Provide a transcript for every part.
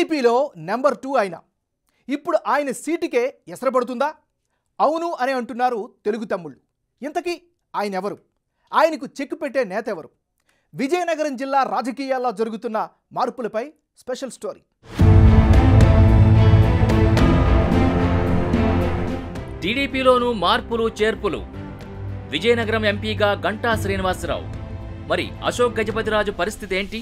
టీడీపీలో number two ఆయన ఇప్పుడు ఆయన సీటుకే ఎసరబడుతుందా అవును అని అంటున్నారు తెలుగు తమ్ముళ్ళు ఇంతకీ ఆయన ఎవరు ఆయనకు చెక్ పెట్టే నేత ఎవరు విజయనగరం జిల్లా రాజకీయాల్లో జరుగుతున్న మార్పులపై స్పెషల్ స్టోరీ టీడీపీలోనూ మార్పులు చేర్పులు విజయనగరం ఎంపీగా గంటా శ్రీనివాసరావు మరి అశోక్ గజపతిరాజు పరిస్థితి ఏంటి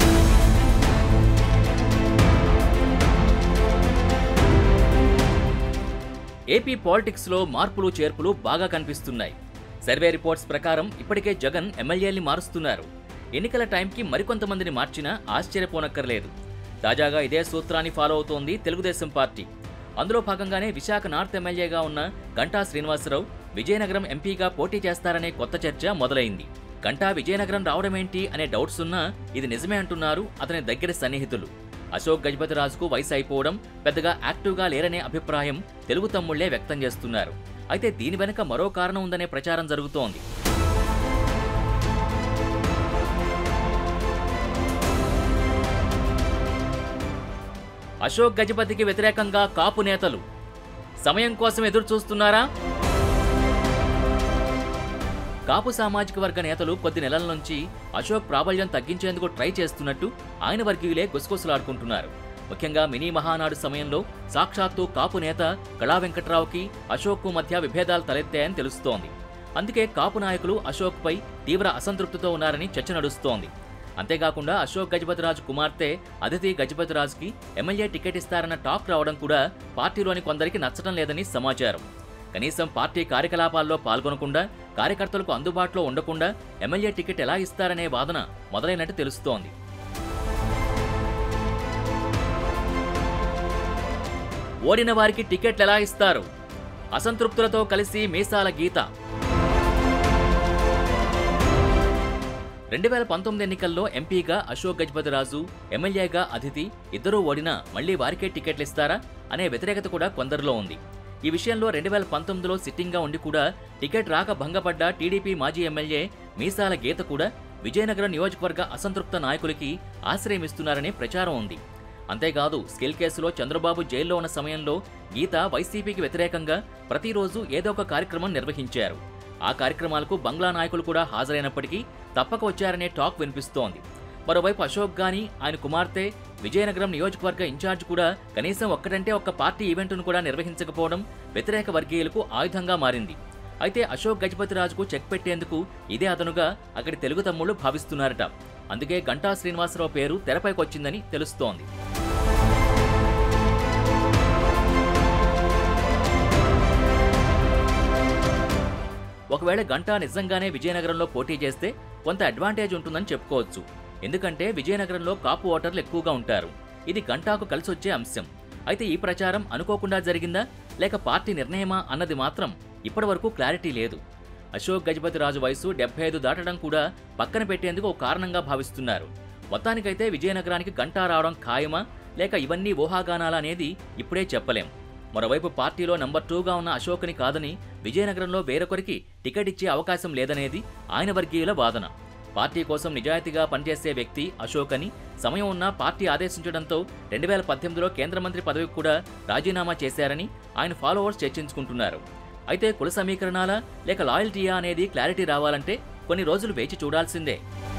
ఏపీ పాలిటిక్స్లో మార్పులు చేర్పులు బాగా కనిపిస్తున్నాయి సర్వే రిపోర్ట్స్ ప్రకారం ఇప్పటికే జగన్ ఎమ్మెల్యేల్ని మారుస్తున్నారు ఎన్నికల టైంకి మరికొంతమందిని మార్చినా ఆశ్చర్యపోనక్కర్లేదు తాజాగా ఇదే సూత్రాన్ని ఫాలో అవుతోంది తెలుగుదేశం పార్టీ అందులో భాగంగానే విశాఖ నార్త్ ఎమ్మెల్యేగా ఉన్న గంటా శ్రీనివాసరావు విజయనగరం ఎంపీగా పోటీ చేస్తారనే కొత్త చర్చ మొదలైంది గంటా విజయనగరం రావడమేంటి అనే డౌట్స్ ఉన్నా ఇది నిజమే అంటున్నారు అతని దగ్గర సన్నిహితులు అశోక్ గజపతిరాజుకు వయసు అయిపోవడం పెద్దగా యాక్టివ్గా లేరనే అభిప్రాయం తెలుగు తమ్ముళ్లే వ్యక్తం చేస్తున్నారు అయితే దీని వెనుక మరో కారణం ఉందనే ప్రచారం జరుగుతోంది అశోక్ గజపతికి వ్యతిరేకంగా కాపు నేతలు సమయం కోసం ఎదురు చూస్తున్నారా కాపు సామాజిక వర్గ నేతలు కొద్ది నెలల నుంచి అశోక్ ప్రాబల్యం తగ్గించేందుకు ట్రై చేస్తున్నట్టు ఆయన వర్గీయులే గుసగుసలాడుకుంటున్నారు ముఖ్యంగా మినీ మహానాడు సమయంలో సాక్షాత్తు కాపు నేత కళా వెంకట్రావుకి అశోక్కు మధ్య విభేదాలు తలెత్తాయని తెలుస్తోంది అందుకే కాపు నాయకులు అశోక్పై తీవ్ర అసంతృప్తితో ఉన్నారని చర్చ నడుస్తోంది అంతేకాకుండా అశోక్ గజపతిరాజు కుమార్తె అదితి గజపతిరాజుకి ఎమ్మెల్యే టికెట్ ఇస్తారన్న టాక్ రావడం కూడా పార్టీలోని కొందరికి నచ్చడం లేదని సమాచారం కనీసం పార్టీ కార్యకలాపాల్లో పాల్గొనకుండా కార్యకర్తలకు అందుబాటులో ఉండకుండా ఎమ్మెల్యే టికెట్ ఎలా ఇస్తారనే వాదన మొదలైనట్టు తెలుస్తోంది ఓడిన వారికి టికెట్లు ఎలా ఇస్తారు అసంతృప్తులతో కలిసి మీసాల గీత రెండు వేల పంతొమ్మిది ఎన్నికల్లో ఎంపీగా అశోక్ గజపతిరాజు ఎమ్మెల్యేగా అతిథి ఇద్దరూ ఓడినా మళ్లీ వారికే టికెట్లు ఇస్తారా అనే వ్యతిరేకత కూడా కొందరిలో ఉంది ఈ విషయంలో రెండు వేల పంతొమ్మిదిలో సిట్టింగ్గా ఉండి కూడా టికెట్ రాక భంగపడ్డ టీడీపీ మాజీ ఎమ్మెల్యే మీసాల గీత కూడా విజయనగరం నియోజకవర్గ అసంతృప్త నాయకులకి ఆశ్రయమిస్తున్నారనే ప్రచారం ఉంది అంతేకాదు స్కిల్ కేసులో చంద్రబాబు జైల్లో ఉన్న సమయంలో గీత వైసీపీకి వ్యతిరేకంగా ప్రతిరోజు ఏదో ఒక కార్యక్రమం నిర్వహించారు ఆ కార్యక్రమాలకు బంగ్లా నాయకులు కూడా హాజరైనప్పటికీ తప్పక వచ్చారనే టాక్ వినిపిస్తోంది మరోవైపు అశోక్ గాని ఆయన కుమార్తె విజయనగరం నియోజకవర్గ ఇన్ఛార్జ్ కూడా కనీసం ఒక్కటంటే ఒక్క పార్టీ ఈవెంట్ను కూడా నిర్వహించకపోవడం వ్యతిరేక వర్గీయులకు ఆయుధంగా మారింది అయితే అశోక్ గజపతిరాజుకు చెక్ పెట్టేందుకు ఇదే అదనుగా అక్కడి తెలుగు తమ్ముళ్లు భావిస్తున్నారట అందుకే గంటా శ్రీనివాసరావు పేరు తెరపైకొచ్చిందని తెలుస్తోంది ఒకవేళ గంటా నిజంగానే విజయనగరంలో పోటీ చేస్తే కొంత అడ్వాంటేజ్ ఉంటుందని చెప్పుకోవచ్చు ఎందుకంటే విజయనగరంలో కాపు ఓటర్లు ఎక్కువగా ఉంటారు ఇది గంటాకు కలిసొచ్చే అంశం అయితే ఈ ప్రచారం అనుకోకుండా జరిగిందా లేక పార్టీ నిర్ణయమా అన్నది మాత్రం ఇప్పటివరకు క్లారిటీ లేదు అశోక్ గజపతిరాజు వయసు డెబ్బై ఐదు దాటడం కూడా పక్కన పెట్టేందుకు ఒక కారణంగా భావిస్తున్నారు మొత్తానికైతే విజయనగరానికి గంటా రావడం ఖాయమా లేక ఇవన్నీ ఊహాగానాలా అనేది ఇప్పుడే చెప్పలేం మరోవైపు పార్టీలో నంబర్ టూగా ఉన్న అశోక్ని కాదని విజయనగరంలో వేరొకరికి టికెట్ ఇచ్చే అవకాశం లేదనేది ఆయన వర్గీయుల వాదన పార్టీ కోసం నిజాయితీగా పనిచేసే వ్యక్తి అశోక్ అని సమయం ఉన్నా పార్టీ ఆదేశించడంతో రెండు వేల పద్దెనిమిదిలో కేంద్ర మంత్రి పదవికి కూడా రాజీనామా చేశారని ఆయన ఫాలోవర్స్ చర్చించుకుంటున్నారు అయితే కుల సమీకరణాలా లేక లాయల్టీయా అనేది క్లారిటీ రావాలంటే కొన్ని రోజులు వేచి చూడాల్సిందే